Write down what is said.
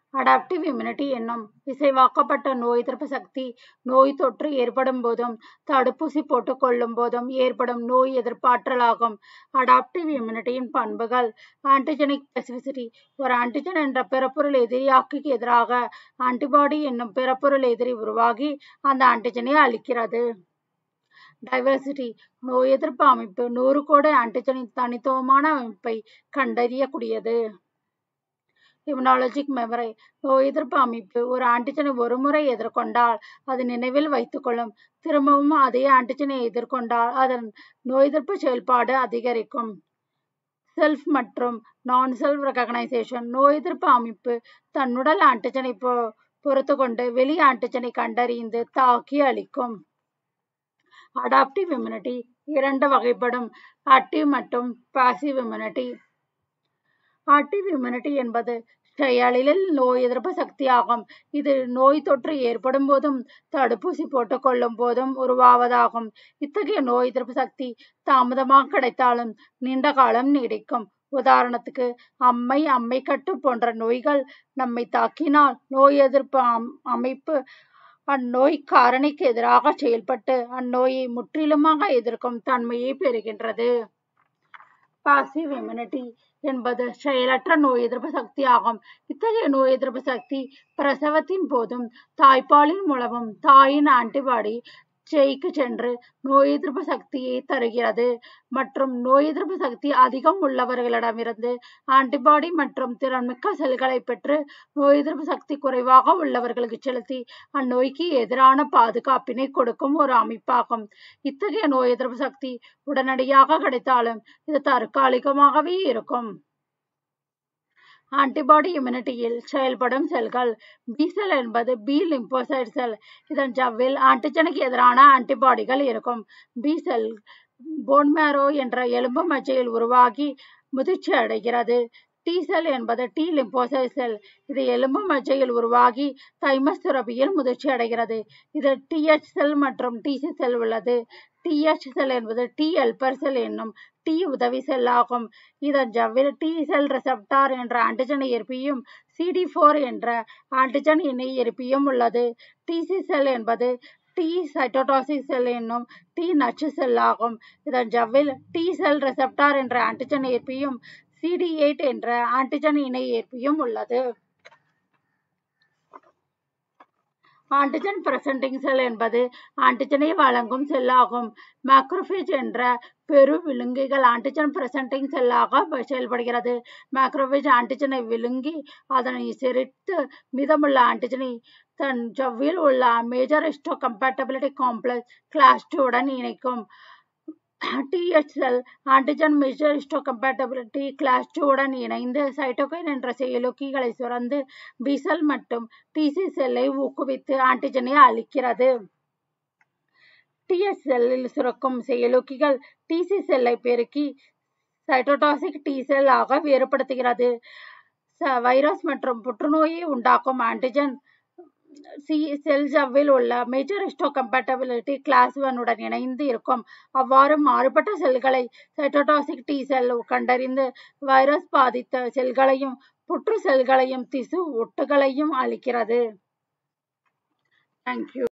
adaptive immunity என்னும் இசைவாக்கப்பட்ட நோய் எதிர்ப்பு சக்தி நோய் தொற்று ஏற்படும் போதும் தடுப்பூசி போட்டுக் கொள்ளும் போதும் ஏற்படும் நோய் எதிர்ப்பாற்றலாகும் அடாப்டிவ் இம்யூனிட்டியின் பண்புகள் ஆன்டிஜெனிக் ஸ்பெசிபிசிட்டி ஒரு ஆன்டிஜன் என்ற பிறப்பொருள் எதிரியாக்கு எதிராக ஆன்டிபாடி என்னும் பிறப்பொருள் எதிரி உருவாகி அந்த ஆன்டிஜனை அளிக்கிறது டைவர்சிட்டி நோய் எதிர்ப்பு அமைப்பு நூறு கோடி ஆன்டிஜனின் தனித்துவமான அமைப்பை கண்டறியக்கூடியது இம்யூனாலஜிக் மெமரி நோய் எதிர்ப்பு அமைப்பு ஒரு ஆன்டிஜனை ஒருமுறை எதிர்கொண்டால் அது நினைவில் வைத்துக்கொள்ளும் திரும்பவும் அதே ஆன்டிஜனை எதிர்கொண்டால் அதன் நோய் எதிர்ப்பு செயல்பாடு அதிகரிக்கும் செல்ஃப் மற்றும் நான் செல்ஃப் ரெகக்னைசேஷன் நோய் எதிர்ப்பு அமைப்பு தன்னுடல் ஆன்டிஜனை பொ பொறுத்து கொண்டு வெளி ஆன்டிஜனை கண்டறிந்து தாக்கி அளிக்கும் அடாப்டிவ் இம்யூனிட்டி இரண்டு வகைப்படும் ஆக்டிவ் மற்றும் பாசிவ் இம்யூனிட்டி ஆக்டிவ் இம்யூனிட்டி என்பது செயலில் நோய் எதிர்ப்பு சக்தியாகும் இது நோய் தொற்று ஏற்படும் போதும் தடுப்பூசி போட்டுக் கொள்ளும் போதும் உருவாவதாகும் இத்தகைய நோய் எதிர்ப்பு சக்தி தாமதமாக கிடைத்தாலும் நீண்ட காலம் நீடிக்கும் உதாரணத்துக்கு அம்மை அம்மைக்கட்டு போன்ற நோய்கள் நம்மை தாக்கினால் நோய் எதிர்ப்பு அமைப்பு அந்நோய் காரணிக்கு எதிராக செயல்பட்டு அந்நோயை முற்றிலுமாக எதிர்க்கும் தன்மையை பெறுகின்றது பாசிவ் இம்யூனிட்டி என்பது செயலற்ற நோய் எதிர்ப்பு சக்தி ஆகும் இத்தகைய நோய் எதிர்ப்பு சக்தி பிரசவத்தின் போதும் தாய்ப்பாலின் மூலமும் தாயின் ஆன்டிபாடி ஜெய்க்கு சென்று நோய் எதிர்ப்பு சக்தியை தருகிறது மற்றும் நோய் எதிர்ப்பு சக்தி அதிகம் உள்ளவர்களிடமிருந்து ஆன்டிபாடி மற்றும் திறன்மிக்க செல்களை பெற்று நோய் எதிர்ப்பு சக்தி குறைவாக உள்ளவர்களுக்கு செலுத்தி அந்நோய்க்கு எதிரான பாதுகாப்பினை கொடுக்கும் ஒரு அமைப்பாகும் இத்தகைய நோய் எதிர்ப்பு சக்தி உடனடியாக கிடைத்தாலும் இது தற்காலிகமாகவே இருக்கும் ஆன்டிபாடி இம்யூனிட்டியில் செயல்படும் செல்கள் பி செல் என்பது பி லிம்போசைட் செல் இதன் ஜவ்வில் ஆன்டிஜனுக்கு எதிரான ஆன்டிபாடிகள் இருக்கும் பி செல் போன்மேரோ என்ற எலும்பு மஜ்ஜையில் உருவாகி முதிர்ச்சி அடைகிறது டி செல் என்பது டி லிம்போசைட் செல் இது எலும்பு மஜ்ஜையில் உருவாகி தைமஸ் சுரபியில் முதிர்ச்சி அடைகிறது இது டிஎச் செல் மற்றும் டிசி செல் உள்ளது டிஎச் செல் என்பது டி எல்பர் செல் என்னும் டி உதவி செல் ஆகும் இதன் ஜவ்வில் டி செல் ரிசப்டார் என்ற ஆன்டிஜன் ஏற்பியும் சிடி போர் என்ற ஆன்டிஜன் இணை ஏற்பியும் உள்ளது டிசி செல் என்பது டி சைட்டோடாசிக் செல் என்னும் டி நச்சு செல் ஆகும் இதன் ஜவ்வில் டி செல் ரிசப்டார் என்ற ஆன்டிஜன் ஏற்பியும் சிடி எயிட் என்ற ஆன்டிஜன் இணை ஏற்பியும் உள்ளது ஆன்டிஜன் பிரசன்டிங் செல் என்பது ஆன்டிஜனை வழங்கும் செல்லாகும் மேக்ரோபேஜ் என்ற பெரு விழுங்கிகள் ஆன்டிஜன் பிரசன்டிங் செல்லாக செயல்படுகிறது மேக்ரோபேஜ் ஆன்டிஜனை விழுங்கி அதனை செரித்து மீதமுள்ள ஆன்டிஜனை தன் ஜவ்வில் உள்ள major histocompatibility complex class உடன் இணைக்கும் TH cell antigen major histocompatibility class உடன் இணைந்து சைட்டோகைன் என்ற செயலொக்கிகளை சுரந்து பி செல் மற்றும் டிசி செல்லை ஊக்குவித்து ஆன்டிஜனை அளிக்கிறது டிஎச் செல்லில் சுரக்கும் செயலொக்கிகள் டிசி செல்லை பெருக்கி சைட்டோடாசிக் டி செல் ஆக வேறுபடுத்துகிறது வைரஸ் மற்றும் புற்றுநோயை உண்டாக்கும் ஆன்டிஜன் சி செல் ஜவ்வில் உள்ள மேஜர் ஹிஸ்டோ கம்பேட்டபிலிட்டி கிளாஸ் ஒன்னுடன் இணைந்து இருக்கும் அவ்வாறு மாறுபட்ட செல்களை சைட்டோடாசிக் டி செல் கண்டறிந்து வைரஸ் பாதித்த செல்களையும் புற்று செல்களையும் திசு ஒட்டுகளையும் அளிக்கிறது தேங்க்யூ